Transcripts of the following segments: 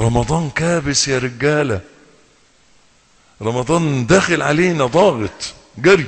رمضان كابس يا رجالة رمضان داخل علينا ضاغط جري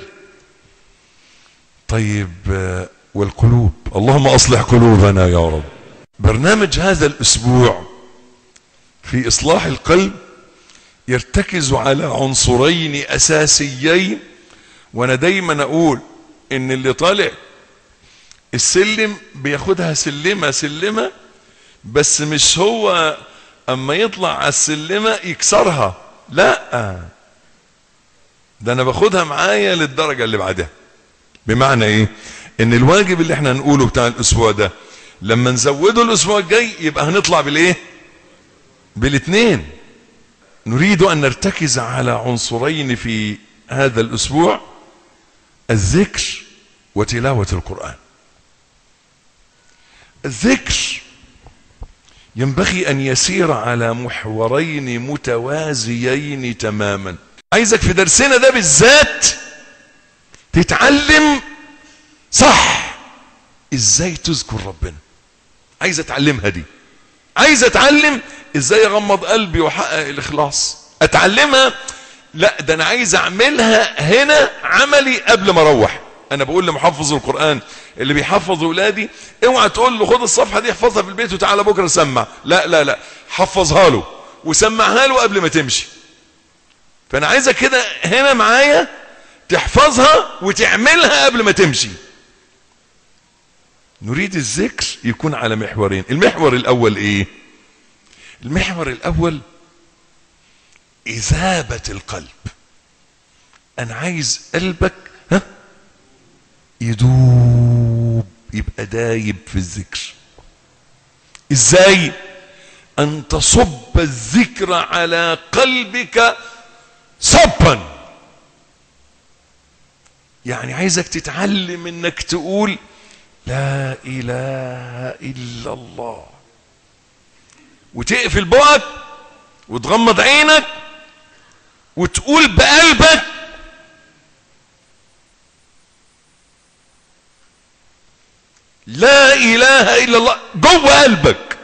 طيب آه، والقلوب اللهم أصلح قلوبنا يا رب برنامج هذا الأسبوع في إصلاح القلب يرتكز على عنصرين أساسيين وأنا دايما أقول إن اللي طالع السلم بياخدها سلمة سلمة بس مش هو اما يطلع على السلمة يكسرها لا ده انا باخدها معايا للدرجة اللي بعدها بمعنى ايه ان الواجب اللي احنا هنقوله بتاع الاسبوع ده لما نزوده الاسبوع الجاي يبقى هنطلع بالايه بالاثنين نريد ان نرتكز على عنصرين في هذا الاسبوع الذكر وتلاوة القرآن الذكر ينبغي ان يسير على محورين متوازيين تماما عايزك في درسنا ده بالذات تتعلم صح ازاي تذكر ربنا عايز اتعلمها دي عايز اتعلم ازاي اغمض قلبي واحقق الاخلاص اتعلمها لا ده انا عايز اعملها هنا عملي قبل ما اروح انا بقول لمحفظ القران اللي بيحفظ اولادي اوعى تقول له خد الصفحه دي احفظها في البيت وتعالى بكره سمع لا لا لا حفظها له وسمعها له قبل ما تمشي فانا عايزك كده هنا معايا تحفظها وتعملها قبل ما تمشي نريد الذكر يكون على محورين المحور الاول ايه المحور الاول اذابه القلب انا عايز قلبك ها يدوب يبقى دايب في الذكر ازاي ان تصب الذكر على قلبك صبا يعني عايزك تتعلم انك تقول لا اله الا الله وتقفل بقك وتغمض عينك وتقول بقلبك لا اله الا الله جوه قلبك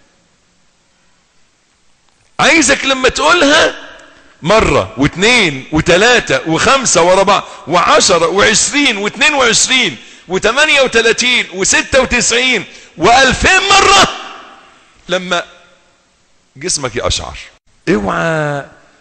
عايزك لما تقولها مرة واثنين وثلاثة وخمسة ورا بعض وعشرة وعشرين واثنين وعشرين وثمانية وثلاثين وستة وتسعين وألفين مرة لما جسمك يقشعر اوعى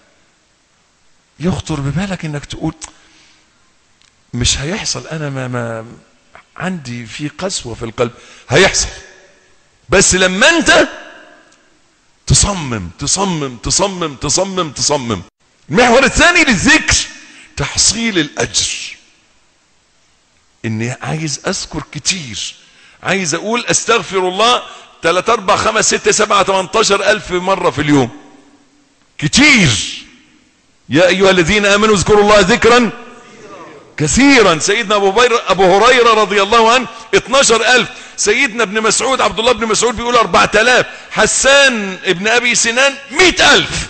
يخطر ببالك انك تقول مش هيحصل انا ما, ما عندي في قسوة في القلب هيحصل بس لما انت تصمم تصمم تصمم تصمم تصمم المحور الثاني للذكر تحصيل الاجر اني عايز اذكر كتير عايز اقول استغفر الله 3 4 5 6 7 18 الف مرة في اليوم كتير يا ايها الذين امنوا اذكروا الله ذكرا كثيرا سيدنا ابو هريره ابو هريره رضي الله عنه 12000 سيدنا ابن مسعود عبد الله بن مسعود بيقول 4000 حسان ابن ابي سنان 100000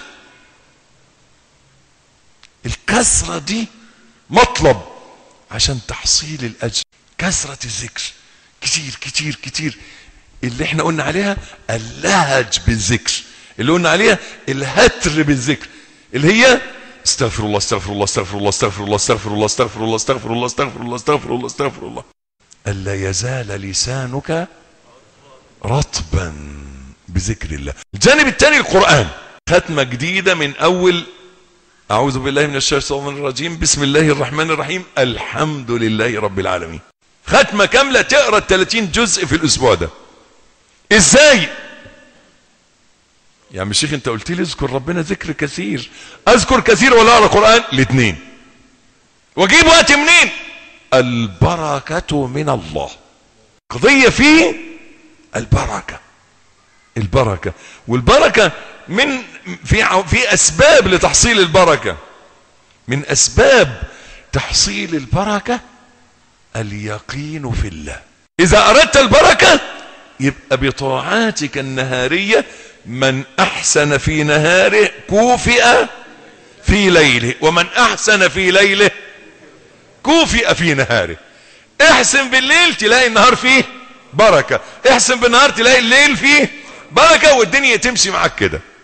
الكثره دي مطلب عشان تحصيل الاجر كثره الذكر كتير كتير كتير اللي احنا قلنا عليها اللهج بالذكر اللي قلنا عليها الهتر بالذكر اللي هي استغفر الله استغفر الله استغفر الله استغفر الله استغفر الله استغفر الله استغفر الله استغفر الله استغفر الله استغفر الله الا يزال لسانك رطبا بذكر الله الجانب الثاني القران ختمه جديده من اول اعوذ بالله من الشيطان الرجيم بسم الله الرحمن الرحيم الحمد لله رب العالمين ختمه كامله تقرا 30 جزء في الاسبوع ده ازاي يا عم الشيخ انت قلت لي اذكر ربنا ذكر كثير اذكر كثير ولا اقرا قران الاثنين واجيب وقت منين البركه من الله قضيه في البركه البركه والبركه من في في اسباب لتحصيل البركه من اسباب تحصيل البركه اليقين في الله اذا اردت البركه يبقى بطاعاتك النهاريه من احسن في نهاره كوفئ في ليله ومن احسن في ليله كوفئ في نهاره احسن بالليل تلاقي النهار فيه بركه احسن بالنهار تلاقي الليل فيه بركه والدنيا تمشي معاك كده